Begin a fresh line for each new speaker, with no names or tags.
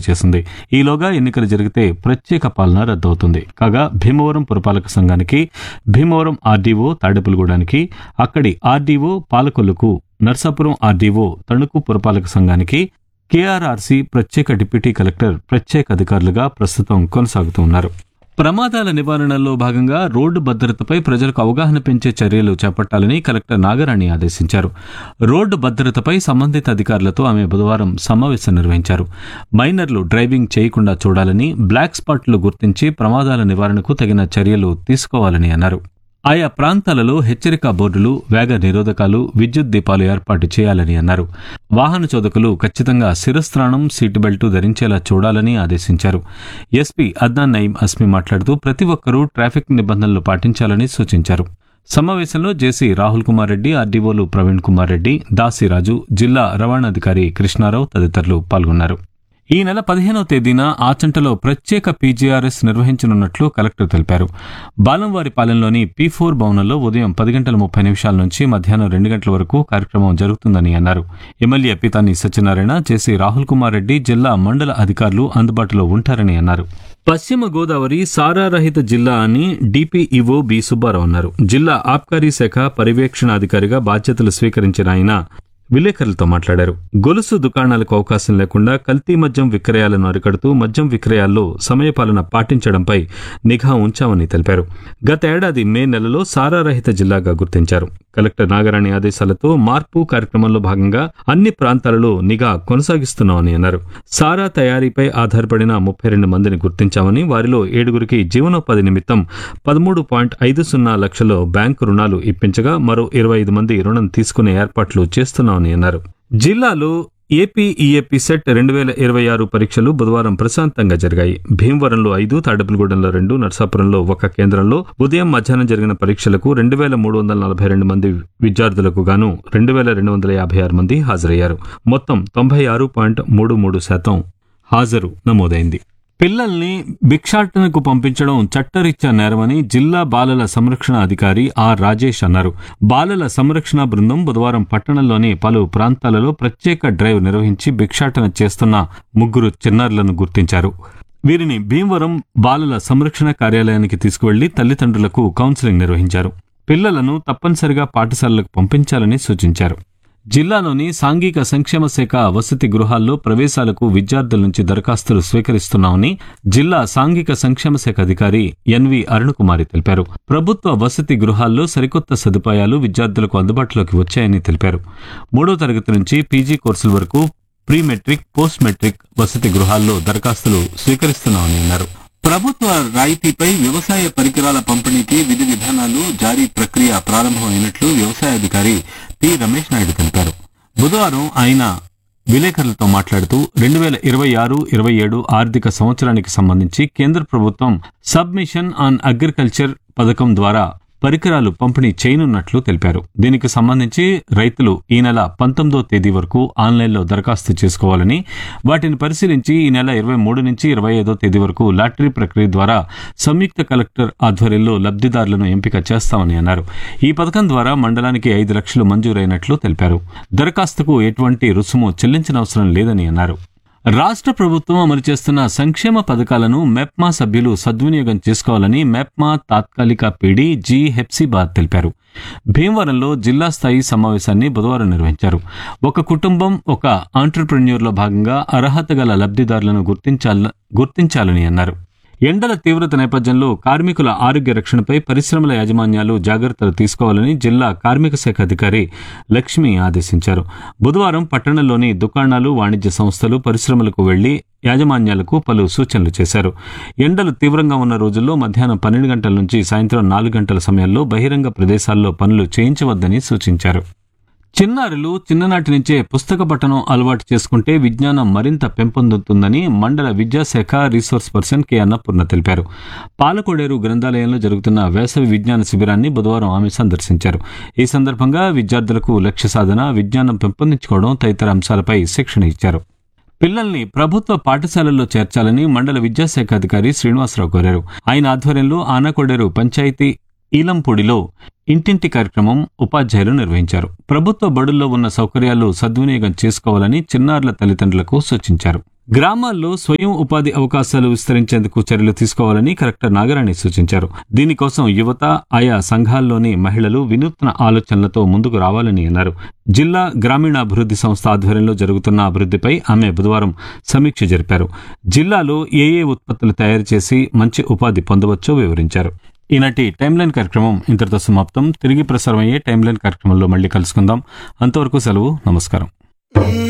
చేసింది ఈలోగా ఎన్నికలు జరిగితే ప్రత్యేక పాలన రద్దవుతుంది కాగా భీమవరం పురపాలక సంఘానికి భీమవరం ఆర్డీఓ తాడేపులగూడానికి అక్కడి ఆర్డీఓ పాలకొల్లుకు నర్సాపురం ఆర్డీఓ తణుకు పురపాలక సంఘానికి కేఆర్ఆర్సీ ప్రత్యేక డిప్యూటీ కలెక్టర్ ప్రత్యేక అధికారులుగా ప్రస్తుతం కొనసాగుతూ ఉన్నారు ప్రమాదాల నివారణలో భాగంగా రోడ్డు భద్రతపై ప్రజలకు అవగాహన పెంచే చర్యలు చేపట్టాలని కలెక్టర్ నాగరాణి ఆదేశించారు రోడ్డు భద్రతపై సంబంధిత అధికారులతో ఆమె బుధవారం సమావేశం నిర్వహించారు మైనర్లు డ్రైవింగ్ చేయకుండా చూడాలని బ్లాక్ స్పాట్లు గుర్తించి ప్రమాదాల నివారణకు తగిన చర్యలు తీసుకోవాలని అన్నారు ఆయా ప్రాంతాలలో హెచ్చరిక బోర్డులు వేగ నిరోధకాలు విద్యుత్ దీపాలు ఏర్పాటు చేయాలని అన్నారు వాహన చోదకులు ఖచ్చితంగా శిరస్త్రాణం సీటు బెల్టు ధరించేలా చూడాలని ఆదేశించారు ఎస్పీ అద్నాన్ నయీం అస్మి మాట్లాడుతూ ప్రతి ఒక్కరూ ట్రాఫిక్ నిబంధనలు పాటించాలని సూచించారు సమావేశంలో జేసీ రాహుల్ కుమార్ రెడ్డి ఆర్డీఓలు ప్రవీణ్ కుమార్ రెడ్డి దాసిరాజు జిల్లా రవాణాధికారి కృష్ణారావు తదితరులు పాల్గొన్నారు ఈ నెల పదిహేనవ తేదీన ఆచంటలో ప్రత్యేక పీజీఆర్ఎస్ నిర్వహించనున్నట్లు కలెక్టర్ తెలిపారు బాలంవారిపాలెంలోని పీ ఫోర్ భవనంలో ఉదయం పది గంటల ముప్పై నిమిషాల నుంచి మధ్యాహ్నం రెండు గంటల వరకు కార్యక్రమం జరుగుతుందని అన్నారు ఎమ్మెల్యే పితాని సత్యనారాయణ జేసీ రాహుల్ కుమార్ రెడ్డి జిల్లా మండల అధికారులు అందుబాటులో ఉంటారని అన్నారు పశ్చిమ గోదావరి సారారహిత జిల్లా అని డిపిఈఓ బి సుబ్బారావు అన్నారు జిల్లా ఆబ్కారీ శాఖ పర్యవేక్షణాధికారిగా బాధ్యతలు స్వీకరించిన ఆయన విలేకరులతో మాట్లాడారు గొలుసు దుకాణాలకు అవకాశం లేకుండా కల్తీ మద్యం విక్రయాలను అరికడుతూ మద్యం విక్రయాల్లో సమయపాలన పాటించడంపై నిఘా ఉంచామని తెలిపారు గత ఏడాది మే నెలలో సారారహిత జిల్లాగా గుర్తించారు కలెక్టర్ నాగరాణి ఆదేశాలతో మార్పు కార్యక్రమంలో భాగంగా అన్ని ప్రాంతాలలో నిఘా కొనసాగిస్తున్నామని అన్నారు సారా తయారీపై ఆధారపడిన ముప్పై రెండు మందిని గుర్తించామని వారిలో ఏడుగురికి జీవనోపాధి నిమిత్తం పదమూడు పాయింట్ ఐదు సున్నా లక్షల బ్యాంకు రుణాలు ఇప్పించగా మరో ఇరవై ఐదు మంది రుణం తీసుకునే ఏర్పాట్లు చేస్తున్నామని అన్నారు జిల్లాలో ఏపీ ఈఏపీ సెట్ రెండు వేల ఇరవై ఆరు పరీక్షలు బుధవారం ప్రశాంతంగా జరిగాయి భీమవరంలో ఐదు తాడేపల్లిగూడెంలో రెండు నర్సాపురంలో ఒక కేంద్రంలో ఉదయం మధ్యాహ్నం జరిగిన పరీక్షలకు రెండు వేల మూడు వందల నలభై రెండు మంది విద్యార్థులకు గాను రెండు వేల రెండు వందల యాభై ఆరు మంది హాజరయ్యారు మొత్తం తొంభై ఆరు పాయింట్ మూడు మూడు శాతం హాజరు నమోదైంది పిల్లల్ని భిక్షాటనకు పంపించడం చట్టరీత్యా నేరమని జిల్లా బాలల సంరక్షణ అధికారి ఆర్ రాజేష్ అన్నారు బాలల సంరక్షణ బృందం బుధవారం పట్టణంలోని పలు ప్రాంతాలలో ప్రత్యేక డ్రైవ్ నిర్వహించి భిక్షాటన చేస్తున్న ముగ్గురు చిన్నారులను గుర్తించారు వీరిని భీమవరం బాలల సంరక్షణ కార్యాలయానికి తీసుకువెళ్లి తల్లిదండ్రులకు కౌన్సిలింగ్ నిర్వహించారు పిల్లలను తప్పనిసరిగా పాఠశాలలకు పంపించాలని సూచించారు జిల్లాలోని సాంఘిక సంక్షేమ శాఖ వసతి గృహాల్లో ప్రవేశాలకు విద్యార్థుల నుంచి దరఖాస్తులు స్వీకరిస్తున్నామని జిల్లా సాంఘిక సంక్షేమ శాఖ అధికారి ఎన్వి అరుణకుమారి తెలిపారు ప్రభుత్వ వసతి గృహాల్లో సరికొత్త సదుపాయాలు విద్యార్థులకు అందుబాటులోకి వచ్చాయని తెలిపారు మూడో తరగతి నుంచి పీజీ కోర్సుల వరకు ప్రీ మెట్రిక్ పోస్ట్ మెట్రిక్ వసతి గృహాల్లో దరఖాస్తులు స్వీకరిస్తున్నామని అన్నారు ప్రభుత్వ రాయితీపై వ్యవసాయ పరికరాల పంపిణీకి విధి విధానాలు జారీ ప్రక్రియ ప్రారంభమైనట్లు వ్యవసాయ అధికారి పి రమేష్ నాయుడు తెలిపారు బుధవారం ఆయన విలేకరులతో మాట్లాడుతూ రెండు వేల ఇరవై ఆరు ఇరవై ఏడు ఆర్థిక సంవత్సరానికి సంబంధించి కేంద్ర ప్రభుత్వం సబ్మిషన్ ఆన్ అగ్రికల్చర్ పథకం ద్వారా పరికరాలు పంపిణీ చేయనున్నట్లు తెలిపారు దీనికి సంబంధించి రైతులు ఈ నెల పంతొమ్మిదో తేదీ వరకు ఆన్లైన్లో దరఖాస్తు చేసుకోవాలని వాటిని పరిశీలించి ఈ నెల ఇరవై మూడు నుంచి ఇరవై ఐదో తేదీ వరకు లాటరీ ప్రక్రియ ద్వారా సంయుక్త కలెక్టర్ ఆధ్వర్యంలో లబ్ధిదారులను ఎంపిక చేస్తామని అన్నారు ఈ పథకం ద్వారా మండలానికి ఐదు లక్షలు మంజూరైనట్లు తెలిపారు దరఖాస్తుకు ఎటువంటి రుసుము చెల్లించనవసరం లేదని అన్నారు రాష్ట్ర ప్రభుత్వం అమలు చేస్తున్న సంక్షేమ పథకాలను మెప్మా సభ్యులు సద్వినియోగం చేసుకోవాలని మెప్మా తాత్కాలిక పీడీ జి హెప్సిబాద్ తెలిపారు భీమవరంలో జిల్లా స్థాయి సమావేశాన్ని బుధవారం నిర్వహించారు ఒక కుటుంబం ఒక ఆంటర్ప్రెన్యూర్లో భాగంగా అర్హత గల లబ్ధిదారులను గుర్తించాల గుర్తించాలని అన్నారు ఎండల తీవ్రత నేపథ్యంలో కార్మికుల ఆరోగ్య రక్షణపై పరిశ్రమల యాజమాన్యాలు జాగ్రత్తలు తీసుకోవాలని జిల్లా కార్మిక శాఖ అధికారి లక్ష్మి ఆదేశించారు బుధవారం పట్టణంలోని దుకాణాలు వాణిజ్య సంస్థలు పరిశ్రమలకు వెళ్లి యాజమాన్యాలకు పలు సూచనలు చేశారు ఎండలు తీవ్రంగా ఉన్న రోజుల్లో మధ్యాహ్నం పన్నెండు గంటల నుంచి సాయంత్రం నాలుగు గంటల సమయాల్లో బహిరంగ ప్రదేశాల్లో పనులు చేయించవద్దని సూచించారు చిన్నారులు చిన్ననాటి నుంచే పుస్తక పఠనం అలవాటు చేసుకుంటే విజ్ఞానం మరింత పెంపొందుతుందని మండల విద్యాశాఖ రీసోర్స్ పర్సన్ కె అన్నపూర్ణ తెలిపారు పాలకోడేరు గ్రంథాలయంలో జరుగుతున్న వేసవి విజ్ఞాన శిబిరాన్ని బుధవారం ఆమె సందర్శించారు ఈ సందర్భంగా విద్యార్థులకు లక్ష్య సాధన విజ్ఞానం పెంపొందించుకోవడం తదితర అంశాలపై శిక్షణ ఇచ్చారు పిల్లల్ని ప్రభుత్వ పాఠశాలల్లో చేర్చాలని మండల విద్యాశాఖ అధికారి శ్రీనివాసరావు కోరారు ఆయన ఆధ్వర్యంలో ఆనకోడేరు పంచాయతీ ఈలంపూడిలో ఇంటింటి కార్యక్రమం ఉపాధ్యాయులు నిర్వహించారు ప్రభుత్వ బడుల్లో ఉన్న సౌకర్యాలు సద్వినియోగం చేసుకోవాలని చిన్నారుల తల్లిదండ్రులకు సూచించారు గ్రామాల్లో స్వయం ఉపాధి అవకాశాలు విస్తరించేందుకు చర్యలు తీసుకోవాలని కలెక్టర్ నాగరాణి సూచించారు దీనికోసం యువత ఆయా సంఘాల్లోని మహిళలు వినూత్న ఆలోచనలతో ముందుకు రావాలని అన్నారు జిల్లా గ్రామీణాభివృద్ధి సంస్థ ఆధ్వర్యంలో జరుగుతున్న అభివృద్ధిపై ఆమె బుధవారం సమీక్ష జరిపారు జిల్లాలో ఏ ఏ ఉత్పత్తులు తయారు చేసి మంచి ఉపాధి పొందవచ్చో వివరించారు ఈనాటి టైమ్లైన్ కార్యక్రమం ఇంతటితో సమాప్తం తిరిగి ప్రసారం అయ్యే టైమ్లైన్ కార్యక్రమంలో మళ్ళీ కలుసుకుందాం అంతవరకు సెలవు నమస్కారం